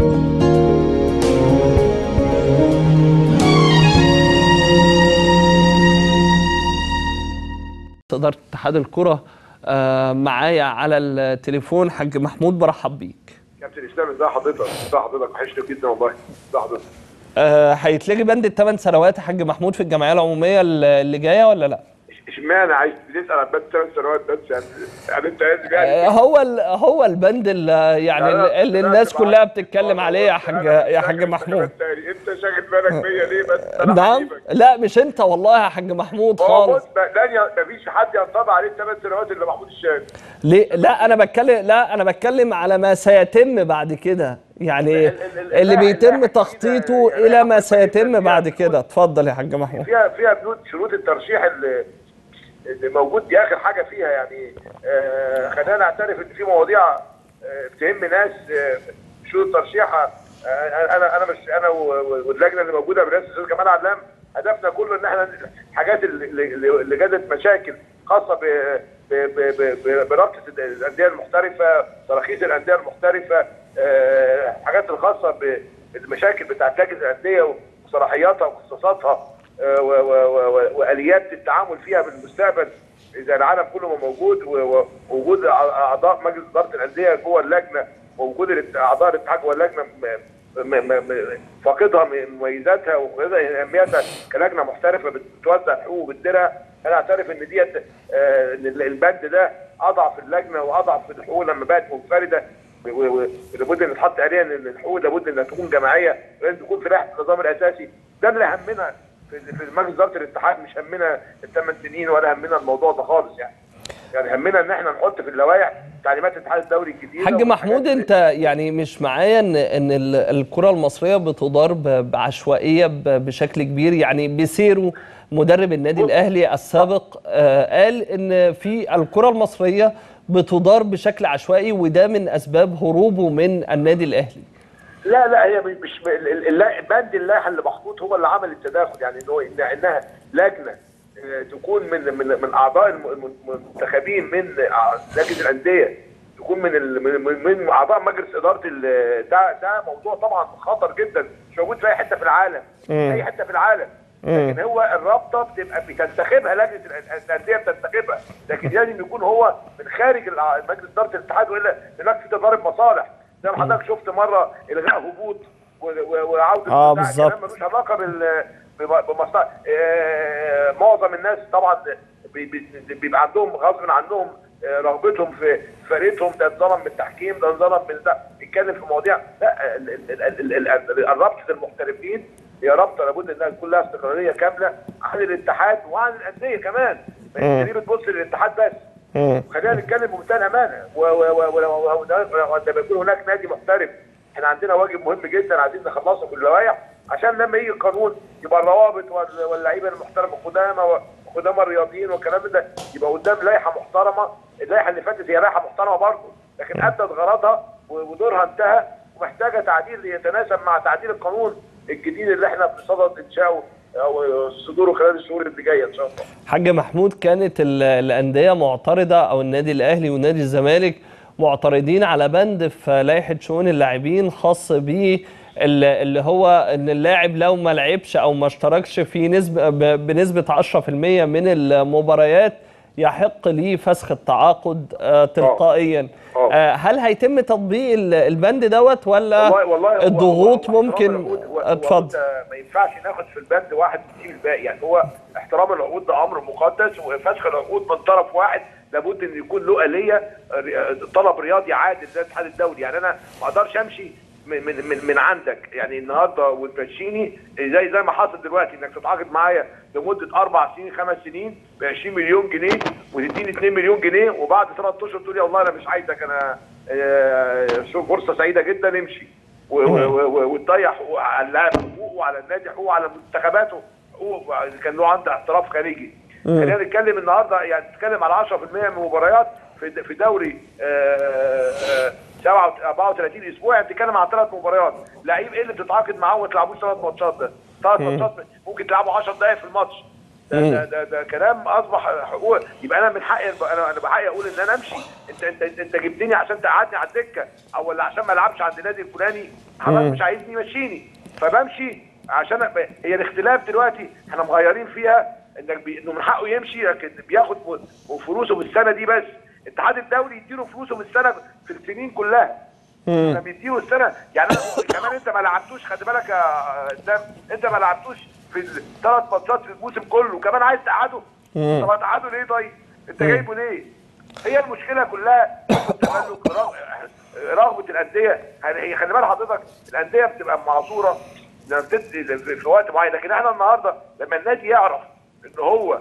إدارة اتحاد الكرة آه، معايا على التليفون حاج محمود برحب بيك كابتن اسلام ازي حضرتك ازي حضرتك وحشني جدا والله ازي حضرتك آه، هيتلغي بند الثمان سنوات يا حاج محمود في الجمعية العمومية اللي جاية ولا لا؟ اشمعنى عايز بتسال عن بس ثمان سنوات بس يعني يعني انت عايز آه، يعني هو ال- هو البند اللي يعني لا، لا، اللي لا، الناس لا، كلها لا. بتتكلم عليه يا حاج أنا يا حاج شاغل محمود بكلام تاني. انت شاغل بالك بيا ليه بس أنا نعم حبيبك. لا مش انت والله يا حاج محمود هو خالص بص ما- لن ي- مفيش حد ينطبق عليه الثمان سنوات الا محمود الشاذ ليه لا انا بتكلم لا انا بتكلم على ما سيتم بعد كده يعني ال- ال- ال- اللي لا، بيتم لا، تخطيطه يعني الى ما إحنا سيتم فيها بعد بنود- كده اتفضل يا حاج محمود فيها فيها بنود شروط الترشيح اللي اللي موجود دي اخر حاجه فيها يعني آه خلينا نعترف ان في مواضيع آه تهم ناس آه شروط الترشيح آه انا انا مش انا و- و- واللجنه اللي موجوده برئاسه الاستاذ كمال علام هدفنا كله ان احنا الحاجات اللي, اللي اللي جدت مشاكل خاصه ب ب- ب- ب- ب- برابطه الانديه المحترفه تراخيص الانديه المحترفه آه، الحاجات الخاصه ب- بالمشاكل بتاعت لجنه الانديه وصلاحياتها واختصاصاتها آه، و- و- و- واليات التعامل فيها بالمستقبل اذا العالم كله ما موجود و- و- ووجود أع- اعضاء مجلس اداره الانديه جوه اللجنه ووجود الات- اعضاء الاتحاد جوه اللجنه م- م- م- م- فاقدها من مميزاتها وفاقدها اهميتها كلجنه محترفه بتوزع الحقوق وبتديرها انا اعترف ان ديت آه، ان البند ده اضعف اللجنه واضعف الحقوق لما بقت منفرده و- و- ولابد ان يتحط عليها ان الحقوق لابد انها تكون جماعيه لازم تكون في لائحه النظام الاساسي ده اللي همنا في في مجلس اداره الاتحاد مش همنا الثمان سنين ولا همنا الموضوع ده خالص يعني يعني همنا ان احنا نحط في اللوائح تعليمات الاتحاد الدولي الجديده حاج محمود والحاجات انت يعني مش معايا ان ان ال- الكره المصريه بتدار ب- بعشوائيه ب- بشكل كبير يعني بيسيرو مدرب النادي الاهلي السابق آه، قال ان في الكره المصريه بتدار بشكل عشوائي وده من اسباب هروبه من النادي الاهلي لا لا هي مش مش ال- ال- اللا- بند اللائحه اللي محطوط هو اللي عمل التداخل يعني ان هو إن انها لجنه آه، تكون من من من اعضاء الم- الم- المنتخبين من أع- لجنه الانديه تكون من ال- من, من, من اعضاء مجلس اداره ال- ده ده موضوع طبعا خطر جدا مش موجود في اي حته في العالم اي حته في العالم لكن هو الرابطه بتبقى بتنتخبها لجنه الأ- الانديه بتنتخبها لكن لازم يكون هو من خارج الع- مجلس اداره الاتحاد والا هناك في تضارب مصالح زي ما حضرتك شفت مره الغاء هبوط و- و- وعوده آه، بتاع بالظبط. كلام ملوش علاقه بال بم- بمصلحه آه، معظم الناس طبعا بي- بي- بيبقى عندهم غصب عنهم آه، رغبتهم في فريقهم ده اتظلم من التحكيم ده اتظلم من ده بيتكلم في مواضيع لا ال- ال- ال- ال- ال- رابطه المحترفين هي رابطه لابد انها تكون لها استقلاليه كامله عن الاتحاد وعن الانديه كمان ما هي دي بتبص للاتحاد بس خلينا نتكلم بمنتهى الامانه و- و- و- و- و- و- ولما يكون هناك نادي محترف احنا عندنا واجب مهم جدا عايزين نخلصه في اللوائح عشان لما يجي القانون يبقى الروابط وال- واللعيبه المحترمه القدامى وقدامى الرياضيين والكلام ده يبقى قدام لائحه محترمه اللائحه اللي فاتت هي لائحه محترمه برضه لكن ادت غرضها و- ودورها انتهى ومحتاجه تعديل يتناسب مع تعديل القانون الجديد اللي احنا بصدد انشاؤه او صدوره خلال الشهور اللي جايه ان شاء الله حاج محمود كانت ال- الأندية معترضة أو النادي الأهلي ونادي الزمالك معترضين على بند في لائحة شؤون اللاعبين خاص بيه ال- اللي هو ان اللاعب لو ما لعبش او ما اشتركش في نسبه ب- بنسبه 10% من المباريات يحق ليه فسخ التعاقد آه، تلقائيا آه. آه، هل هيتم تطبيق ال- البند دوت ولا والله والله هو- الضغوط هو- هو ممكن احترام العقود- هو- هو اتفضل أنت ما ينفعش ناخد في البند واحد ونسيب الباقي يعني هو احترام العقود ده امر مقدس وفسخ العقود من طرف واحد لابد ان يكون له اليه ر- طلب رياضي عادل زي الاتحاد الدولي يعني انا ما اقدرش امشي من من من, من عندك يعني النهارده وتمشيني زي زي ما حاصل دلوقتي انك تتعاقد معايا لمده اربع سنين خمس سنين ب 20 مليون جنيه وتديني 2 مليون جنيه وبعد ثلاث اشهر تقول يا والله انا مش عايزك انا آه، شوف فرصه سعيده جدا امشي و- و- و- وتضيع حقوق على اللاعب حقوقه وعلى النادي حقوقه على منتخباته حقوق كان له عنده احتراف خارجي خلينا نتكلم النهارده يعني تتكلم على 10% من المباريات في في دوري آه، آه، 37 34 اسبوع يعني بتتكلم عن ثلاث مباريات لعيب ايه اللي بتتعاقد معاه وما تلعبوش ثلاث ماتشات ده ثلاث ماتشات ممكن تلعبوا 10 دقائق في الماتش ده, ده, ده, ده كلام اصبح حقوق يبقى انا من حقي انا انا بحقي اقول ان انا امشي انت انت انت جبتني عشان تقعدني على الدكه او ولا عشان ما العبش عند النادي الفلاني حضرتك مش عايزني مشيني فبمشي عشان أبقى- هي الاختلاف دلوقتي احنا مغيرين فيها انك بي... انه من حقه يمشي لكن بياخد م- فلوسه بالسنه دي بس الاتحاد الدولي يديله فلوسه بالسنه في السنين كلها احنا بيديله السنه يعني أنا كمان انت ما لعبتوش خلي بالك يا اسلام انت ما لعبتوش في الثلاث ماتشات في الموسم كله كمان عايز تقعده طب هتقعده ليه طيب؟ انت جايبه ليه؟ هي المشكله كلها التملك رغ- رغبه الانديه يعني هي خلي بال حضرتك الانديه بتبقى معذوره لما بتدي في وقت معين لكن احنا النهارده لما النادي يعرف ان هو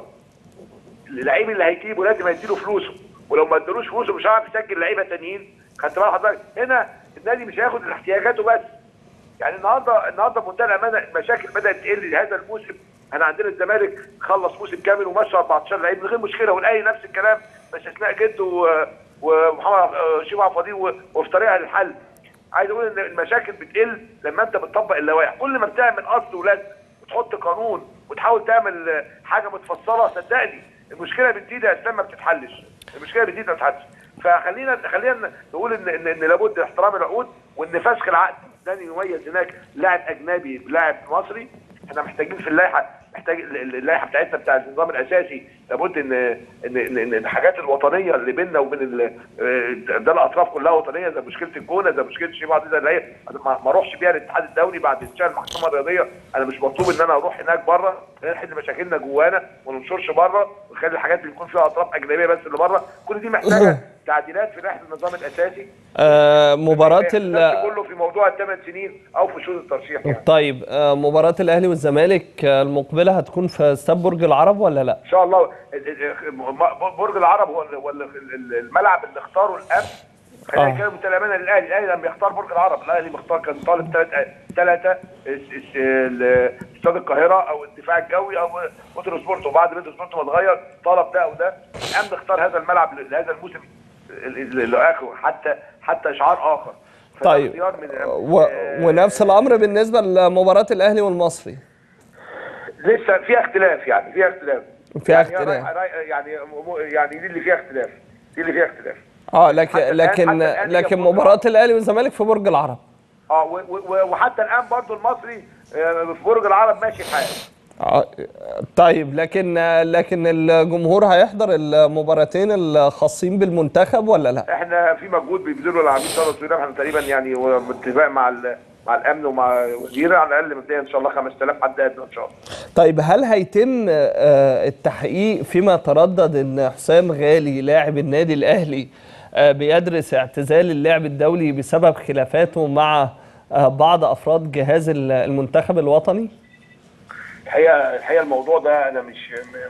اللعيب اللي هيجيبه لازم هيديله فلوسه ولو ما ادالوش فلوسه مش هيعرف يسجل لعيبه تانيين خدت بال حضرتك هنا النادي مش هياخد احتياجاته بس يعني النهارده النهارده بمنتهى الامانه المشاكل بدات تقل هذا الموسم احنا عندنا الزمالك خلص موسم كامل ومشى 14 لعيب من غير مشكله والاهلي نفس الكلام باستثناء جده و- ومحمد آه، شيخ عبد الفضيل و- وفي طريقها للحل عايز اقول ان المشاكل بتقل لما انت بتطبق اللوائح كل ما بتعمل اصل ولازم وتحط قانون وتحاول تعمل آه، حاجه متفصله صدقني المشكله بتزيد يا اسلام ما بتتحلش المشكله بتزيد ما بتتحلش فخلينا خلينا نقول ان ان, إن لابد احترام العقود وان فسخ العقد لن يميز هناك لاعب اجنبي بلاعب مصري احنا محتاجين في اللائحه محتاج ال- ال- اللائحه بتاعتنا بتاع النظام الاساسي لابد ان ان ان, إن الحاجات الوطنيه اللي بيننا وبين ال- آه، ده الاطراف كلها وطنيه زي مشكله الجونه زي مشكله شيء بعض اللي هي ما ما اروحش بيها الاتحاد الدولي بعد انشاء المحكمه الرياضيه انا مش مطلوب ان انا اروح هناك بره نحل مشاكلنا جوانا وما ننشرش بره ونخلي الحاجات اللي يكون فيها اطراف اجنبيه بس اللي بره كل دي محتاجه تعديلات في لائحه النظام الاساسي آه مباراة ما ال يحصلش كله في موضوع الثمان سنين او في شروط الترشيح يعني طيب آه مباراة الأهلي والزمالك آه، المقبلة هتكون في استاد برج العرب ولا لا؟ ان شاء الله ال- ال- م- برج العرب هو ال- هو ال- ال- الملعب اللي اختاره الامس خلينا آه. نتكلم بالامانه الاهلي الاهلي لما يختار برج العرب الاهلي مختار كان طالب ثلاثه ثلاثه استاد القاهره او الدفاع الجوي او مترو سبورت وبعد مترو سبورت ما اتغير طلب ده وده الامن اختار هذا الملعب ل- لهذا الموسم ال- ال- لاخره حتى حتى اشعار اخر فده طيب اختيار من و... آه، ونفس الأمر بالنسبة لمباراة الأهلي والمصري لسه فيها اختلاف يعني فيها اختلاف فيها يعني اختلاف. راي- راي- يعني م- يعني دي اللي فيها اختلاف دي اللي فيها اختلاف اه لكن حتى الآن- لكن حتى الآن هي لكن برج مباراة الأهلي والزمالك في برج العرب اه و- و- وحتى الان برضو المصري آه، في برج العرب ماشي الحال آه، طيب لكن لكن الجمهور هيحضر المباراتين الخاصين بالمنتخب ولا لا؟ احنا في مجهود بيبذله العميد طارق سليمان احنا تقريبا يعني هو باتفاق مع ال- مع الامن ومع وزير على الاقل مبدئيا ان شاء الله 5000 حد ادنى ان شاء الله طيب هل هيتم آه، التحقيق فيما تردد ان حسام غالي لاعب النادي الاهلي آه، بيدرس اعتزال اللعب الدولي بسبب خلافاته مع آه، بعض افراد جهاز ال- المنتخب الوطني؟ الحقيقه الحقيقه الموضوع ده انا مش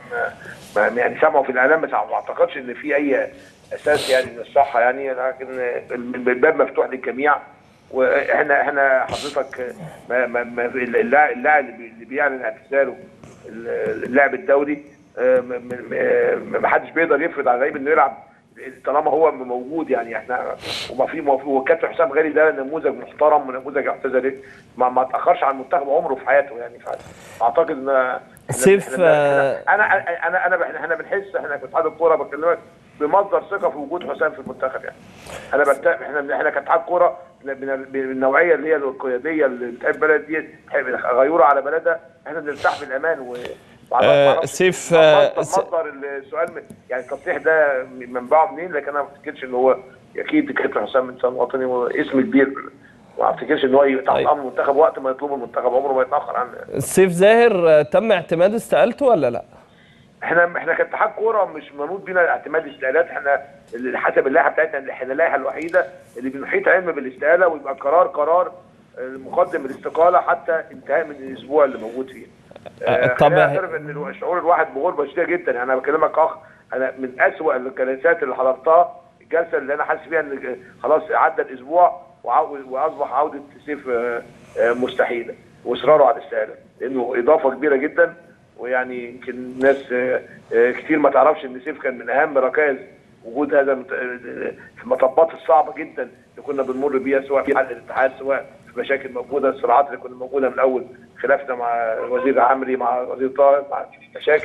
م- م- م- يعني سامعه في الاعلام بس ما اعتقدش ان في اي اساس يعني من الصحه يعني لكن الباب مفتوح للجميع واحنا احنا حضرتك ما ما ما اللاعب اللاعب اللي بي- اللي بيعلن اعتزاله اللاعب الدولي آه، م- م- م- ما حدش بيقدر يفرض على اللعيب انه يلعب طالما هو موجود يعني احنا وما في ما في- وكابتن حسام غالي ده نموذج محترم ونموذج اعتزالي ما ما تاخرش عن المنتخب عمره في حياته يعني فاعتقد ان إحنا- سيف، إحنا- آه، إحنا- انا انا انا انا احنا بنحس احنا في اتحاد الكوره بكلمك بمصدر ثقه في وجود حسام في المنتخب يعني انا بت... احنا احنا كاتحاد كوره من من النوعيه اللي هي القياديه اللي بتحب بلد دي تحب غيوره على بلدها احنا بنرتاح بالامان و وعلى- آه، معرفش سيف، آه، مصدر, س- مصدر السؤال من يعني التصريح ده منبعه منين لكن انا ما افتكرش ان هو اكيد كابتن حسام انسان وطني واسم كبير ما افتكرش ان هو تحت طيب. امر المنتخب وقت ما يطلبه المنتخب عمره ما يتاخر عن سيف زاهر آه، تم اعتماد استقالته ولا لا؟ احنا احنا كاتحاد كوره مش منوط بينا اعتماد استقالات احنا اللي حسب اللائحه بتاعتنا احنا اللائحه الوحيده اللي بنحيط علم بالاستقاله ويبقى قرار قرار المقدم الاستقاله حتى انتهاء من الاسبوع اللي موجود فيه. آه، آه، طب- خلينا نعترف ان الو- شعور الواحد بغربه شديده جدا يعني انا بكلمك اخ انا من اسوأ الجلسات اللي حضرتها الجلسه اللي انا حاسس بيها ان خلاص عدى الاسبوع وعو- واصبح عوده سيف آه، آه، مستحيله واصراره على الاستقاله لانه اضافه كبيره جدا ويعني يمكن ناس آه، آه، كتير ما تعرفش ان سيف كان من اهم ركائز وجود هذا المت- في المطبات الصعبه جدا اللي كنا بنمر بيها سواء في حل الاتحاد سواء في مشاكل موجوده الصراعات اللي كنا موجوده من الاول خلافنا مع وزير عمري مع وزير طارق مع مشاكل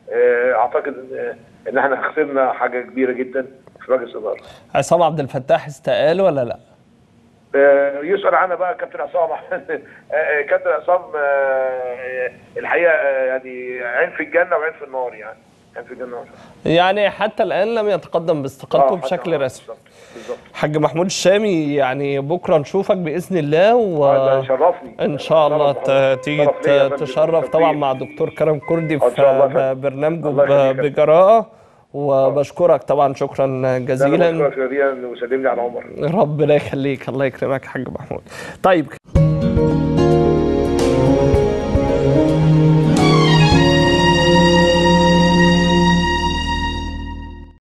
آه، اعتقد ان ان احنا خسرنا حاجه كبيره جدا في مجلس الاداره عصام عبد الفتاح استقال ولا لا؟ آه، يسأل عنها بقى كابتن عصام آه، كابتن عصام آه، الحقيقه آه، يعني عين في الجنه وعين في النار يعني عين في الجنه وعين في يعني حتى الان لم يتقدم باستقالته النار. آه، بشكل حتى- رسمي بالظبط بالظبط حاج محمود الشامي يعني بكره نشوفك باذن الله و آه، ده شرفني ان شاء الله ت- تيجي شرف ليا يا ت- فندم. تشرف طبعا بالتوفيق. مع دكتور كرم كردي إن شاء الله يا في فندم. برنامجه الله يخليك يا ب- فندم. بجراءه وبشكرك طبعا شكرا انا جزيلا بشكرك يا ريان وسلمني على عمر ربنا يخليك الله يكرمك يا حاج محمود طيب